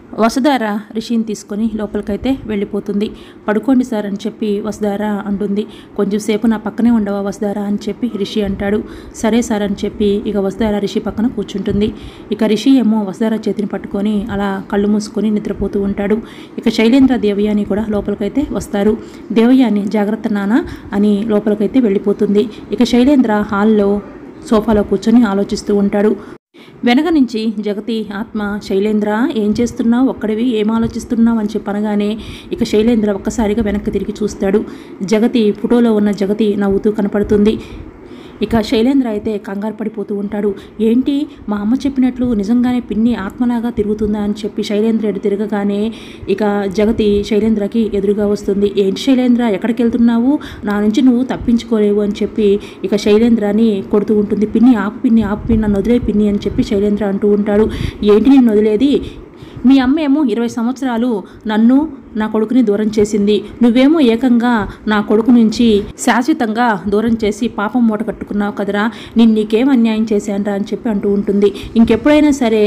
వసుధార రిషిని తీసుకొని లోపలికైతే వెళ్ళిపోతుంది పడుకోండి సార్ అని చెప్పి వసుధార అంటుంది కొంచెం సేపు నా పక్కనే ఉండవా వసుధార అని చెప్పి రిషి అంటాడు సరే సార్ అని చెప్పి ఇక వసుధార రిషి పక్కన కూర్చుంటుంది ఇక రిషి ఏమో వసుధార చేతిని పట్టుకొని అలా కళ్ళు మూసుకొని నిద్రపోతూ ఉంటాడు ఇక శైలేంద్ర దేవయాని కూడా లోపలికైతే వస్తారు దేవయాని జాగ్రత్త నాన్న అని లోపలికైతే వెళ్ళిపోతుంది ఇక శైలేంద్ర హాల్లో సోఫాలో కూర్చొని ఆలోచిస్తూ ఉంటాడు వెనక నుంచి జగతి ఆత్మ శైలేంద్ర ఏం చేస్తున్నావు ఒక్కడివి ఏం ఆలోచిస్తున్నావు అని చెప్పనగానే ఇక శైలేంద్ర ఒక్కసారిగా వెనక్కి తిరిగి చూస్తాడు జగతి ఫోటోలో ఉన్న జగతి నవ్వుతూ కనపడుతుంది ఇక శైలేంద్ర అయితే కంగారు పడిపోతూ ఉంటాడు ఏంటి మా అమ్మ చెప్పినట్లు నిజంగానే పిన్ని ఆత్మలాగా తిరుగుతుందా అని చెప్పి శైలేంద్ర ఎడు తిరగగానే ఇక జగతి శైలేంద్రకి ఎదురుగా వస్తుంది ఏంటి శైలేంద్ర ఎక్కడికి వెళ్తున్నావు నా నుంచి నువ్వు తప్పించుకోలేవు అని చెప్పి ఇక శైలేంద్రని కొడుతూ ఉంటుంది పిన్ని ఆపు పిన్ని ఆపు పిన్ని నన్ను వదిలే పిన్ని అని చెప్పి శైలేంద్ర అంటూ ఉంటాడు ఏంటి నేను వదిలేది మీ అమ్మ ఏమో ఇరవై సంవత్సరాలు నన్ను నా కొడుకుని దూరం చేసింది నువ్వేమో ఏకంగా నా కొడుకు నుంచి శాశ్వతంగా దూరం చేసి పాపం మూట కట్టుకున్నావు కదరా నేను నీకేం అన్యాయం చేశానరా అని చెప్పి అంటూ ఉంటుంది ఇంకెప్పుడైనా సరే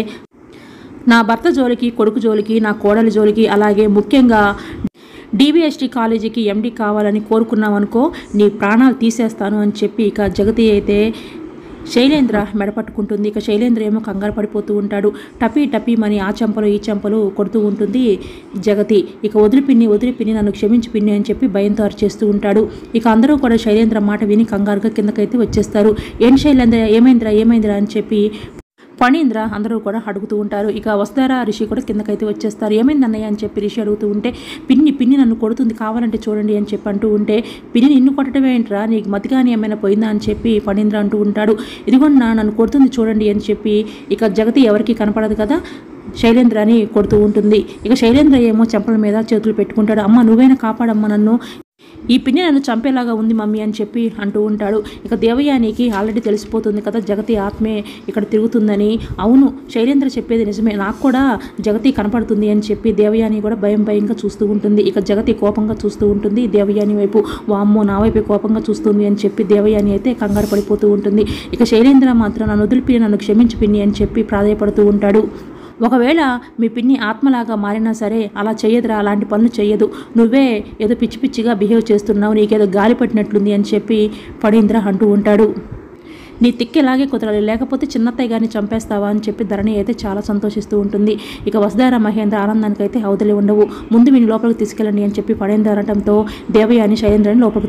నా భర్త జోలికి కొడుకు జోలికి నా కోడలి జోలికి అలాగే ముఖ్యంగా డిబిఎస్టీ కాలేజీకి ఎండి కావాలని కోరుకున్నావనుకో నీ ప్రాణాలు తీసేస్తాను అని చెప్పి ఇక జగతి అయితే శైలేంద్ర మెడపట్టుకుంటుంది ఇక శైలేంద్ర ఏమో కంగారు పడిపోతూ ఉంటాడు టపీ టపీ మని ఆ చెంపలు ఈ చెంపలు కొడుతూ ఉంటుంది జగతి ఇక వదిలి పిన్ని వదిలి పిన్ని నన్ను క్షమించి పిన్ని అని చెప్పి భయంతో అరిచేస్తూ ఉంటాడు ఇక అందరూ కూడా శైలేంద్ర మాట విని కంగారుగా కిందకైతే వచ్చేస్తారు ఏంటి శైలేంద్ర ఏమైందిరా ఏమైందిరా అని చెప్పి ఫణీంద్ర అందరూ కూడా అడుగుతూ ఉంటారు ఇక వస్తారా రిషి కూడా కిందకైతే వచ్చేస్తారు ఏమైంది అన్నయ్య అని చెప్పి రిషి అడుగుతూ ఉంటే పిన్ని పిన్ని నన్ను కొడుతుంది కావాలంటే చూడండి అని చెప్పి అంటూ ఉంటే పిన్ని నిన్ను కొట్టడమే ఏంట్రా నీకు మతిగాని ఏమైనా పోయిందా అని చెప్పి ఫణీంద్ర అంటూ ఉంటాడు ఇదిగోండి నా నన్ను కొడుతుంది చూడండి అని చెప్పి ఇక జగతి ఎవరికి కనపడదు కదా శైలేంద్రని కొడుతూ ఉంటుంది ఇక శైలేంద్ర ఏమో చెంపల మీద చేతులు పెట్టుకుంటాడు అమ్మ నువ్వైనా కాపాడమ్మా నన్ను ఈ పిన్ని నన్ను చంపేలాగా ఉంది మమ్మీ అని చెప్పి అంటూ ఉంటాడు ఇక దేవయానికి ఆల్రెడీ తెలిసిపోతుంది కదా జగతి ఆత్మే ఇక్కడ తిరుగుతుందని అవును శైలేంద్ర చెప్పేది నిజమే నాకు కూడా జగతి కనపడుతుంది అని చెప్పి దేవయాని కూడా భయం భయంగా చూస్తూ ఉంటుంది ఇక జగతి కోపంగా చూస్తూ ఉంటుంది దేవయాని వైపు వామ్మో నా వైపు కోపంగా చూస్తుంది అని చెప్పి దేవయాని అయితే కంగారు పడిపోతూ ఉంటుంది ఇక శైలేంద్ర మాత్రం నన్ను వదిలిపి నన్ను క్షమించి పిన్ని అని చెప్పి ప్రాధాయపడుతూ ఉంటాడు ఒకవేళ మీ పిన్ని ఆత్మలాగా మారినా సరే అలా చెయ్యదురా అలాంటి పనులు చెయ్యదు నువ్వే ఏదో పిచ్చి పిచ్చిగా బిహేవ్ చేస్తున్నావు నీకేదో గాలి పట్టినట్లుంది అని చెప్పి ఫణీంద్ర అంటూ ఉంటాడు నీ తిక్కు ఇలాగే కుదరాలి లేకపోతే చిన్నత్తయ్య గారిని చంపేస్తావా అని చెప్పి ధరణి అయితే చాలా సంతోషిస్తూ ఉంటుంది ఇక వసుధార మహేంద్ర ఆనందానికి అయితే అవతలి ఉండవు ముందు వీని లోపలికి తీసుకెళ్ళండి అని చెప్పి ఫణీంద్ర అనటంతో దేవయాని శైలేంద్రని లోపలికి